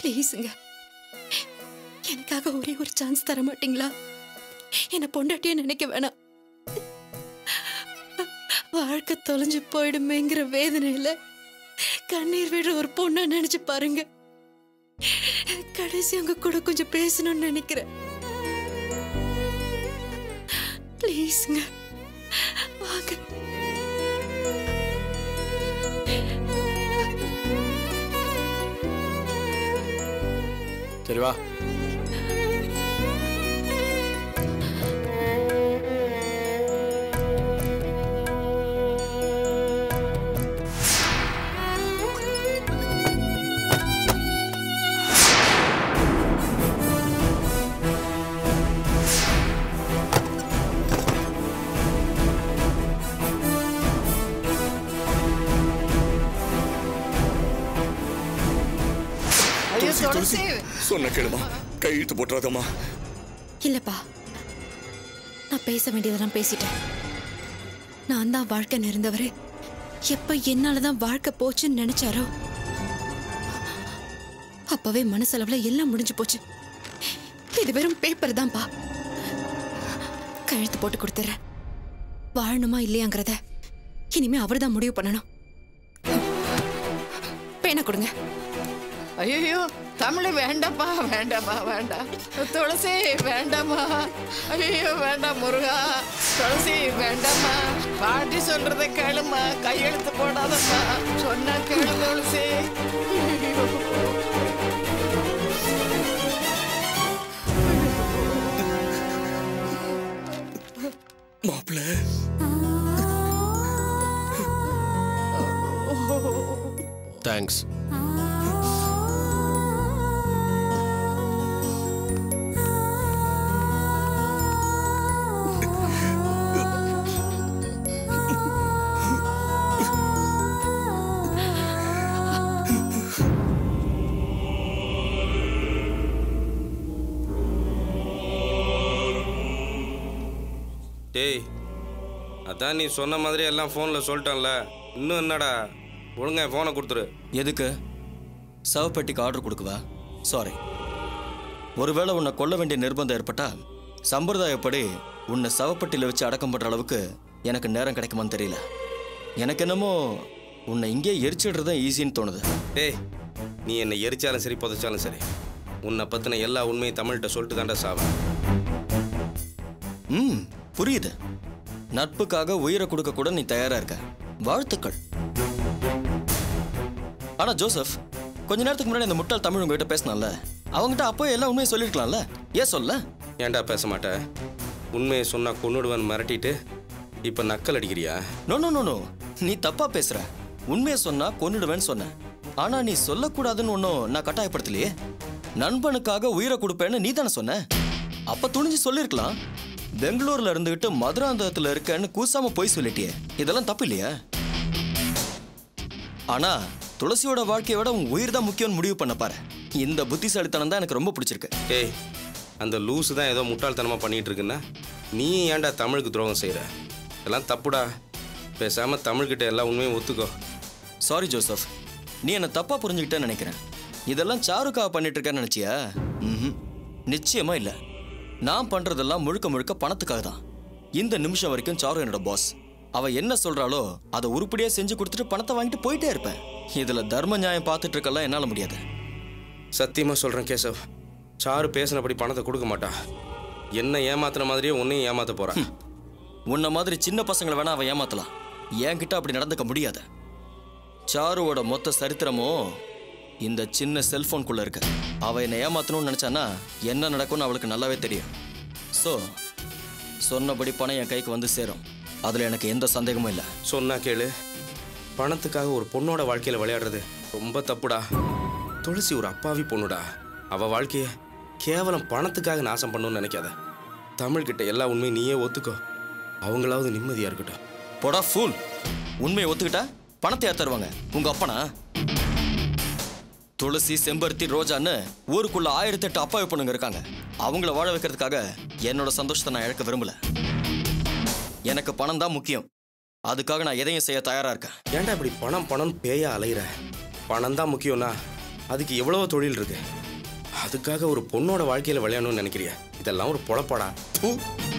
ப்ளீஸுங்க எனக்காக ஒரே ஒரு சான்ஸ் தர மாட்டீங்களா என்னை பொண்டாட்டியே நினைக்க வேணாம் வாழ்க்கை தொலைஞ்சு போயிடுமேங்கிற வேதனையில கண்ணீர் விடுற ஒரு பொண்ணா நினைச்சு பாருங்க கடைசி உங்க கூட கொஞ்சம் பேசணும்னு நினைக்கிறேன் ப்ளீஸுங்க வாங்க சரி வா ஐயோ துளசி சொன்ன கேளுமா கையெழுத்து போட்டுறாதம்மா இல்லப்பா நான் பேச வேண்டியதெல்லாம் பேசிட்டேன் நான் தான் வாழ்க்கை நிறைந்தவரு எப்ப என்னாலதான் வாழ்க்கை போச்சுன்னு நினைச்சாரோ அப்பவே மனசளவுல எல்லாம் முடிஞ்சு போச்சு இது வெறும் பேப்பர் தான்ப்பா கழுத்து போட்டு கொடுத்துறேன் வாழணுமா இல்லையாங்கிறத இனிமே அவர்தான் முடிவு பண்ணணும் பேனா கொடுங்க ஐயோ தமிழ் வேண்டாம்ப்பா வேண்டாம்மா வேண்டாம் துளசி வேண்டாம்மா ஐயோ வேண்டாம் முருகா துளசி வேண்டாம்மா பாட்டி சொல்றத கேளும்மா கையெழுத்து போடாதம்மா சொன்னா கேளு துளசி ஐயோ. மாப்பிள்ள தேங்க்ஸ் டேய் அதான் நீ சொன்ன மாதிரி எல்லாம் ஃபோனில் சொல்லிட்டேன்ல இன்னும் என்னடா ஒழுங்கா ஃபோனை கொடுத்துரு எதுக்கு சவப்பெட்டிக்கு ஆர்டர் கொடுக்குவா சாரி ஒருவேளை உன்னை கொல்ல வேண்டிய நிர்பந்தம் ஏற்பட்டா சம்பிரதாயப்படி உன்னை சவப்பெட்டியில் வச்சு அடக்கம் பண்ணுற அளவுக்கு எனக்கு நேரம் கிடைக்குமான்னு தெரியல எனக்கு என்னமோ உன்னை இங்கே எரிச்சிடுறது தான் ஈஸின்னு தோணுது டேய் நீ என்னை எரிச்சாலும் சரி புதைச்சாலும் சரி உன்னை பற்றின எல்லா உண்மையும் தமிழ்கிட்ட சொல்லிட்டு தாண்டா சாவேன் ம் புரியுது நட்புக்காக உயிரை கொடுக்க கூட நீ தயாரா இருக்க வாழ்த்துக்கள் ஆனா ஜோசப் கொஞ்ச நேரத்துக்கு முன்னாடி இந்த முட்டாள் தமிழ் உங்ககிட்ட பேசினால அவங்ககிட்ட அப்போ எல்லாம் உண்மையை சொல்லிருக்கலாம்ல ஏன் சொல்ல ஏன்டா பேச மாட்டேன் உண்மையை சொன்னா கொன்னுடுவேன் மிரட்டிட்டு இப்போ நக்கல் அடிக்கிறியா நோ நோ நோ நோ நீ தப்பா பேசுற உண்மையை சொன்னா கொன்னுடுவேன்னு சொன்ன ஆனா நீ சொல்லக்கூடாதுன்னு ஒன்றும் நான் கட்டாயப்படுத்தலையே நண்பனுக்காக உயிரை கொடுப்பேன்னு நீ தானே சொன்ன அப்ப துணிஞ்சு சொல்லிருக்கலாம் பெங்களூர்ல இருந்துகிட்டு மதுராந்தகத்துல இருக்கேன்னு கூசாம போய் சொல்லிட்டியே இதெல்லாம் தப்பு இல்லையா ஆனா துளசியோட வாழ்க்கையை விட உன் உயிர் தான் முக்கியம்னு முடிவு பண்ண பாரு இந்த புத்திசாலித்தனம் தான் எனக்கு ரொம்ப பிடிச்சிருக்கு டேய் அந்த லூசு தான் ஏதோ முட்டாள்தனமாக பண்ணிட்டு இருக்குன்னா நீ ஏன்டா தமிழுக்கு துரோகம் செய்கிற இதெல்லாம் தப்புடா பேசாமல் தமிழ்கிட்ட எல்லா உண்மையும் ஒத்துக்கோ சாரி ஜோசப் நீ என்ன தப்பா புரிஞ்சுக்கிட்டேன்னு நினைக்கிறேன் இதெல்லாம் சாருக்காக பண்ணிட்டு இருக்கேன்னு நினைச்சியா ம்ஹும். நிச்சயமா இல்ல நான் பண்றதெல்லாம் முழுக்க முழுக்க பணத்துக்காக தான் இந்த நிமிஷம் வரைக்கும் சாரு என்னோட பாஸ் அவ என்ன சொல்றாளோ அதை உருப்படியா செஞ்சு கொடுத்துட்டு பணத்தை வாங்கிட்டு போயிட்டே இருப்பேன் இதுல தர்ம நியாயம் பார்த்துட்டு இருக்கலாம் என்னால முடியாது சத்தியமாக சொல்கிறேன் கேசவ் சாரு பேசினபடி பணத்தை கொடுக்க மாட்டா என்ன ஏமாத்துன மாதிரியே உன்னையும் ஏமாத்த போறா உன்ன மாதிரி சின்ன பசங்களை வேணா அவன் ஏமாத்தலாம் என்கிட்ட அப்படி நடந்துக்க முடியாது சாருவோட மொத்த சரித்திரமும் இந்த சின்ன செல்போனுக்குள்ள இருக்கு அவ என்னை ஏமாத்தணும்னு நினைச்சானா என்ன நடக்கும்னு அவளுக்கு நல்லாவே தெரியும் ஸோ சொன்னபடி பணம் என் கைக்கு வந்து சேரும் அதுல எனக்கு எந்த சந்தேகமும் இல்லை சொன்னா கேளு பணத்துக்காக ஒரு பொண்ணோட வாழ்க்கையில விளையாடுறது ரொம்ப தப்புடா துளசி ஒரு அப்பாவி பொண்ணுடா அவ வாழ்க்கைய கேவலம் பணத்துக்காக நாசம் பண்ணணும்னு நினைக்காத தமிழ்கிட்ட எல்லா உண்மையும் நீயே ஒத்துக்கோ அவங்களாவது நிம்மதியா இருக்கட்டும் போடா ஃபூல் உண்மையை ஒத்துக்கிட்டா பணத்தை யார் தருவாங்க உங்க அப்பனா துளசி செம்பருத்தி ரோஜான்னு ஊருக்குள்ள ஆயிரத்தி எட்டு அப்பாவி பொண்ணுங்க இருக்காங்க அவங்கள வாழ வைக்கிறதுக்காக என்னோட சந்தோஷத்தை நான் இழக்க விரும்பல எனக்கு பணம் தான் முக்கியம் அதுக்காக நான் எதையும் செய்ய தயாரா இருக்கேன் ஏன்டா இப்படி பணம் பணம் பேயா அலையிற பணம் தான் முக்கியம்னா அதுக்கு எவ்வளவோ தொழில் இருக்கு அதுக்காக ஒரு பொண்ணோட வாழ்க்கையில விளையாடணும்னு நினைக்கிறியா இதெல்லாம் ஒரு பொழப்பாடா தூ.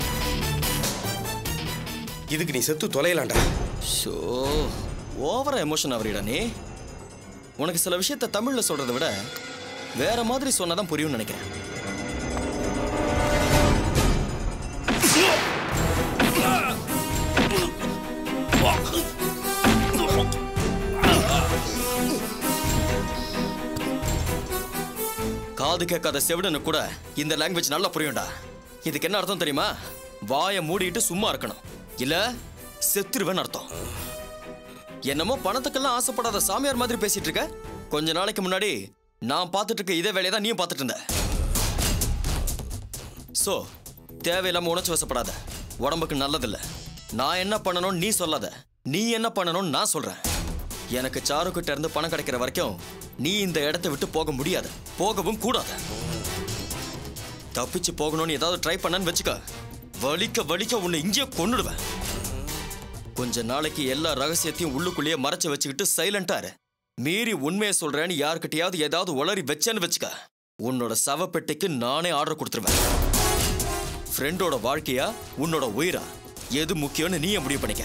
இதுக்கு நீ செத்து தொலையலாம்டா ஷோ ஓவரா எமோஷன் ஆவறிடா நீ உனக்கு சில விஷயத்த தமிழ்ல சொல்றதை விட வேற மாதிரி சொன்னாதான் புரியும்னு நினைக்கிறேன் காது கேட்காத செவிடனு கூட இந்த லாங்குவேஜ் நல்லா புரியும்டா இதுக்கு என்ன அர்த்தம் தெரியுமா வாயை மூடிட்டு சும்மா இருக்கணும் இல்ல செத்துருவேன்னு அர்த்தம் என்னமோ பணத்துக்கெல்லாம் ஆசைப்படாத சாமியார் மாதிரி பேசிட்டு இருக்க கொஞ்ச நாளைக்கு முன்னாடி நான் பார்த்துட்டு இருக்க இதே வேலையை தான் நீயும் பார்த்துட்டு இருந்த சோ தேவையில்லாம உணர்ச்சி வசப்படாத உடம்புக்கு நல்லதில்ல நான் என்ன பண்ணணும்னு நீ சொல்லாத நீ என்ன பண்ணணும்னு நான் சொல்றேன் எனக்கு சாரு கிட்ட இருந்து பணம் கிடைக்கிற வரைக்கும் நீ இந்த இடத்தை விட்டு போக முடியாது போகவும் கூடாது தப்பிச்சு போகணும்னு ஏதாவது ட்ரை பண்ணன்னு வச்சுக்க வலிக்க வலிக்க உன்னை இங்கேயே கொன்னுடுவேன் கொஞ்ச நாளைக்கு எல்லா ரகசியத்தையும் உள்ளுக்குள்ளேயே மறைச்சு வச்சுக்கிட்டு சைலண்டா இரு மீறி உண்மையை சொல்றேன்னு யார்கிட்டயாவது ஏதாவது உளறி வச்சேன்னு வச்சுக்க உன்னோட சவப்பெட்டிக்கு நானே ஆர்டர் கொடுத்துருவேன் ஃப்ரெண்டோட வாழ்க்கையா உன்னோட உயிரா எது முக்கியம்னு நீயே முடிவு பண்ணிக்க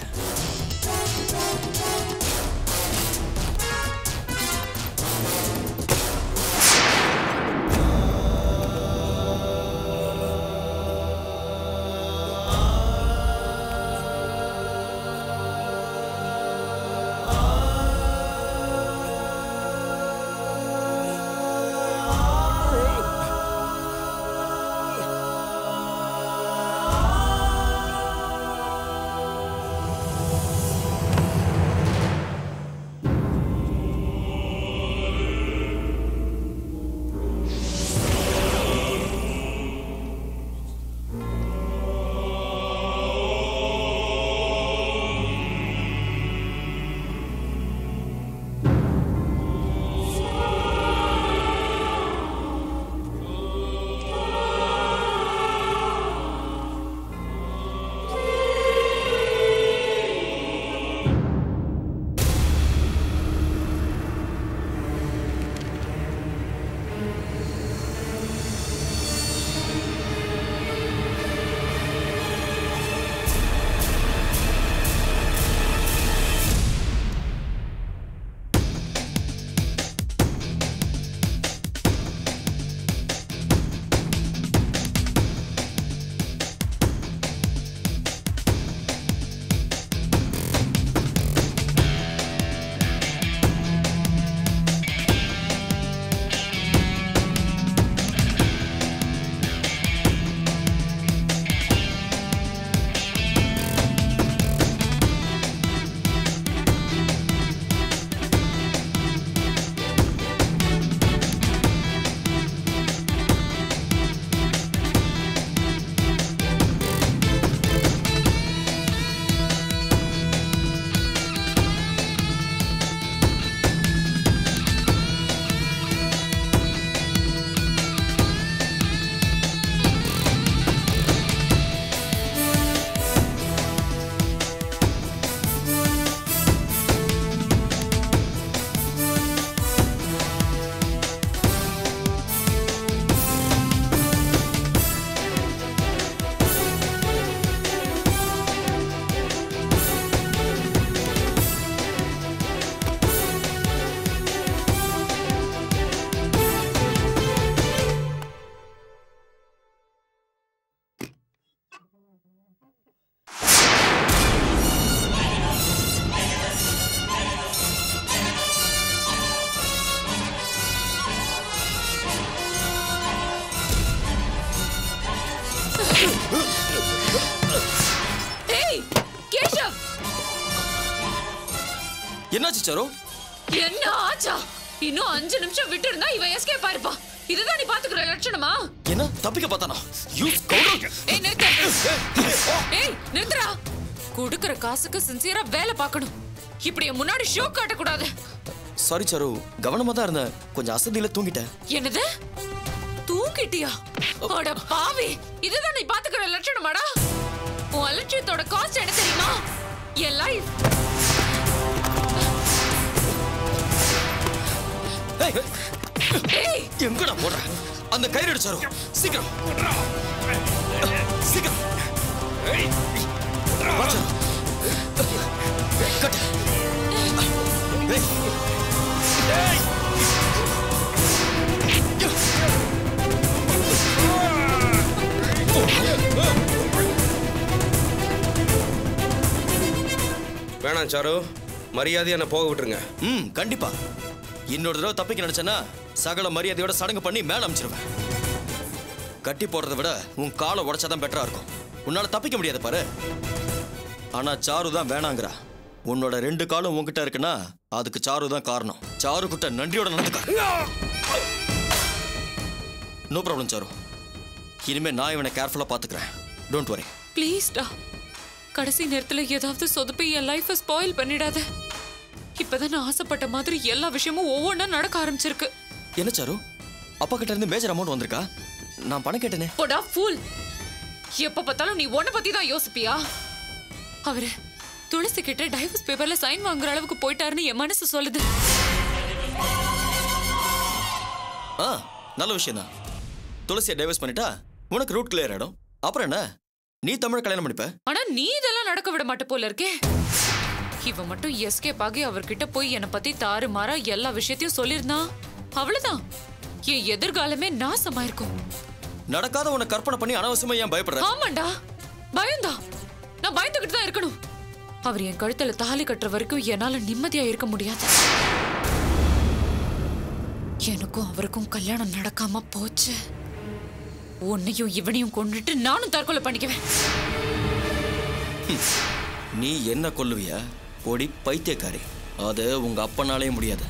ஏய் கேஷவ் என்னாச்சு சாரு என்ன ஆச்சா இன்னும் அஞ்சு நிமிஷம் விட்டு இருந்தா இவன் எஸ்கேப் ஆயிருப்பான் இதுதான் நீ பாத்துக்கிற லட்சணமா என்ன தப்பிக்க பார்த்தானா யூ கவுடர் ஏய் நிறுத்து ஏய் நிறுத்துடா கொடுக்கற காசுக்கு சின்சியரா வேலை பார்க்கணும் இப்படி என் முன்னாடி ஷோ காட்டக்கூடாது சாரி சாரு கவனமா தான் இருந்தேன் கொஞ்சம் அசதியில தூங்கிட்டேன் என்னது தூக்கிட்டியா அட பாவி இதுதான் நீ பாத்துக்கிற லட்சணமாடா உன் அலட்சியத்தோட காஸ்ட் என்ன தெரியுமா என் லைஃப் ஏய், ஏய் எங்கடா போடுற அந்த கயிறு அடிச்சாரு சீக்கிரம் சீக்கிரம் வா சாரு. கட்டு. ஏய். வேணாம் சாரு மரியாதையை என்னை போக விட்டுருங்க ம் கண்டிப்பா இன்னொரு தடவை தப்பிக்க நினைச்சேன்னா சகல மரியாதையோட சடங்கு பண்ணி மேல அமைச்சிருவேன் கட்டி போடுறதை விட உன் காலை உடைச்சாதான் பெட்டரா இருக்கும் உன்னால தப்பிக்க முடியாது பாரு ஆனா சாரு தான் வேணாங்கிறா உன்னோட ரெண்டு காலும் உன்கிட்ட இருக்குன்னா அதுக்கு சாரு தான் காரணம் சாரு கிட்ட நன்றியோட நடந்துக்க நோ ப்ராப்ளம் சாரு இனிமே நான் இவனை கேர்ஃபுல்லா பாத்துக்கிறேன் டோன்ட் வரி ப்ளீஸ்டா கடைசி நேரத்துல ஏதாவது சொதப்பி என் லைஃபை ஸ்பாயில் பண்ணிடாத இப்பதான் நான் ஆசைப்பட்ட மாதிரி எல்லா விஷயமும் ஒவ்வொன்றா நடக்க ஆரம்பிச்சிருக்கு என்ன சாரு அப்பா கிட்ட இருந்து மேஜர் அமௌண்ட் வந்திருக்கா நான் பணம் கேட்டேனே போடா ஃபூல் எப்ப பார்த்தாலும் நீ உன்னை பத்தி தான் யோசிப்பியா அவரு துளசி கிட்ட டைவர்ஸ் பேப்பர்ல சைன் வாங்குற அளவுக்கு போயிட்டாருன்னு என் மனசு சொல்லுது ஆ நல்ல விஷயம் தான் துளசியை டைவர்ஸ் பண்ணிட்டா உனக்கு ரூட் கிளியர் ஆயிடும் அப்புறம் என்ன நீ தமிழ் கல்யாணம் பண்ணிப்ப ஆனா நீ இதெல்லாம் நடக்க விட மாட்ட போல இருக்கே இவ மட்டும் எஸ்கேப் ஆகி அவர்கிட்ட போய் என்னை பத்தி தாறு மாறா எல்லா விஷயத்தையும் சொல்லியிருந்தான் அவ்வளவுதான் என் எதிர்காலமே நாசமாயிருக்கும் நடக்காத உன்னை கற்பனை பண்ணி அனாவசியமா ஏன் பயப்படுற ஆமாண்டா பயம்தான் நான் பயந்துகிட்டு தான் இருக்கணும் அவர் என் கழுத்துல தாலி கட்டுற வரைக்கும் என்னால நிம்மதியா இருக்க முடியாது எனக்கும் அவருக்கும் கல்யாணம் நடக்காம போச்சு உன்னையும் இவனையும் கொண்டுட்டு நானும் தற்கொலை பண்ணிக்குவேன் நீ என்ன கொல்லுவியா பொடி பைத்தியக்காரி அது உங்க அப்பனாலே முடியாது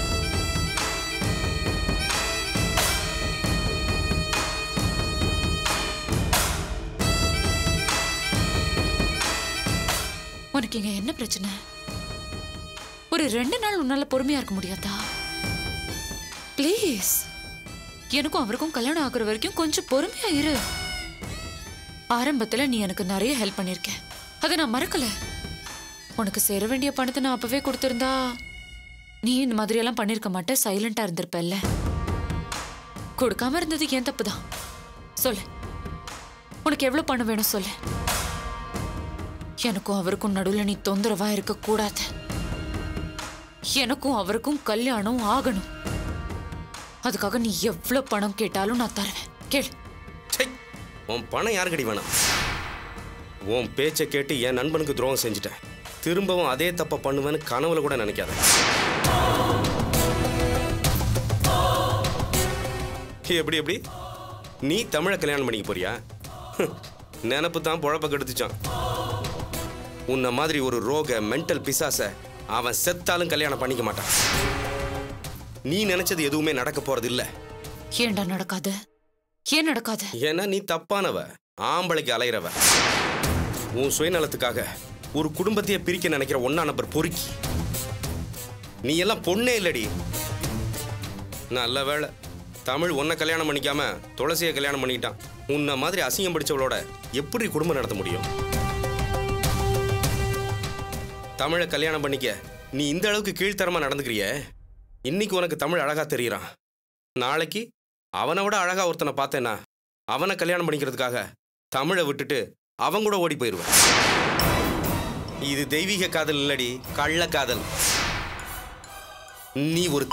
உனக்கு இங்க என்ன பிரச்சனை ஒரு ரெண்டு நாள் உன்னால பொறுமையா இருக்க முடியாதா ப்ளீஸ் எனக்கும் அவருக்கும் கல்யாணம் ஆகுற வரைக்கும் கொஞ்சம் பொறுமையா இரு ஆரம்பத்துல நீ எனக்கு நிறைய ஹெல்ப் பண்ணிருக்க அதை நான் மறக்கல உனக்கு சேர வேண்டிய பணத்தை நான் அப்பவே கொடுத்திருந்தா நீ இந்த மாதிரி எல்லாம் பண்ணிருக்க மாட்ட சைலண்டா இருந்திருப்பல்ல கொடுக்காம இருந்தது ஏன் தப்பு தான் சொல்லு உனக்கு எவ்வளவு பணம் வேணும் சொல்லு எனக்கும் அவருக்கும் நடுவுல நீ தொந்தரவா இருக்க கூடாது எனக்கும் அவருக்கும் கல்யாணம் ஆகணும் அதுக்காக நீ எவ்வளவு பணம் கேட்டாலும் நான் தருவேன் கேளு சை உன் பணம் யாருக்கடி வேணாம் உன் பேச்சை கேட்டு என் நண்பனுக்கு துரோகம் செஞ்சுட்டேன் திரும்பவும் அதே தப்பை பண்ணுவேன்னு கனவுல கூட நினைக்காத எப்படி எப்படி நீ தமிழை கல்யாணம் பண்ணிக்க போறியா நினப்பு தான் பொழப்ப கெடுத்துச்சான் உன்னை மாதிரி ஒரு ரோக மென்டல் பிசாச அவன் செத்தாலும் கல்யாணம் பண்ணிக்க மாட்டான் நீ நினைச்சது எதுவுமே நடக்க போறது இல்ல ஏன்டா நடக்காது ஏன் நடக்காது ஏன்னா நீ தப்பானவ ஆம்பளைக்கு அலையிறவ உன் சுயநலத்துக்காக ஒரு குடும்பத்தையே பிரிக்க நினைக்கிற ஒன்னா நம்பர் பொறுக்கி நீ எல்லாம் பொண்ணே இல்லடி நல்ல வேளை தமிழ் உன்னை கல்யாணம் பண்ணிக்காம துளசியை கல்யாணம் பண்ணிக்கிட்டான் உன்னை மாதிரி அசிங்கம் பிடிச்சவளோட எப்படி குடும்பம் நடத்த முடியும் தமிழை கல்யாணம் பண்ணிக்க நீ இந்த அளவுக்கு கீழ்த்தரமா நடந்துக்கிறியே இன்னைக்கு உனக்கு தமிழ் அழகா தெரியறான் நாளைக்கு அவனை விட அழகா ஒருத்தனை பார்த்தேன்னா அவனை கல்யாணம் பண்ணிக்கிறதுக்காக தமிழை விட்டுட்டு அவன் கூட ஓடி போயிடுவேன் இது தெய்வீக காதல் இல்லடி கள்ள காதல் நீ ஒரு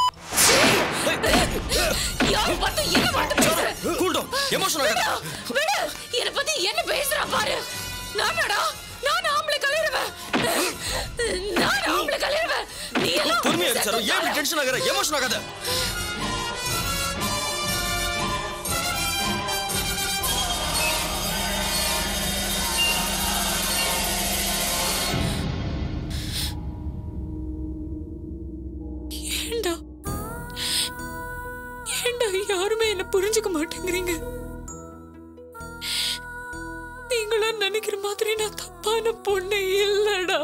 யார் பார்த்து என்ன பார்த்து பேசுற கூல்டோன் எமோஷன் ஆகாத விடு என்ன பத்தி என்ன பேசுறா பாரு நானடா நான் ஆம்பளை கல்யாணவன் நான் ஆம்பளை கல்யாணவன் நீ எல்லாம் பொறுமையா இரு சார் ஏன் இப்படி டென்ஷன் ஆகுற எமோஷன் ஆகாத ஏண்டா ஏண்டா யாருமே என்ன புரிஞ்சுக்க மாட்டேங்கிறீங்க நீங்களும் நினைக்கிற மாதிரி நான் தப்பான பொண்ணு இல்லடா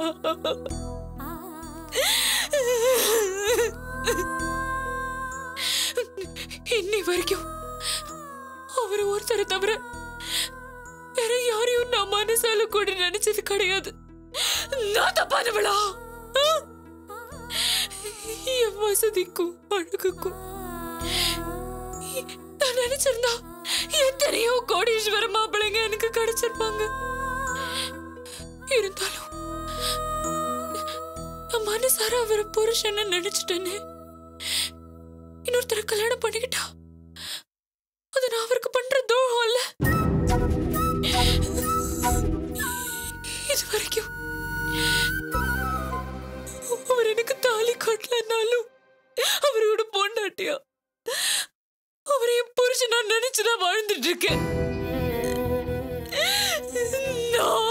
இன்னி வரைக்கும் அவர் ஒருத்தரை தவிர வேற யாரையும் நான் மனசால கூட நினைச்சது கிடையாது நான் தப்பானவளா ஆ? என் வசதிக்கும் அழகுக்கும் நினைச்சிருந்தா எத்தனையோ கோடீஸ்வர மாப்பிள்ளைங்க எனக்கு கிடைச்சிருப்பாங்க இருந்தாலும் நான் மனசார அவரை புருஷன்னு நினைச்சிட்டேன்னு இன்னொருத்தரை கல்யாணம் பண்ணிக்கிட்டா அது நான் அவருக்கு பண்ற துரோகம் இல்ல இது வரைக்கும் அவர் எனக்கு தாலி கட்டலனாலும் அவரோட பொண்டாட்டியா அவரை என் புருஷனா நினைச்சுதான் வாழ்ந்துட்டு இருக்கேன் நான்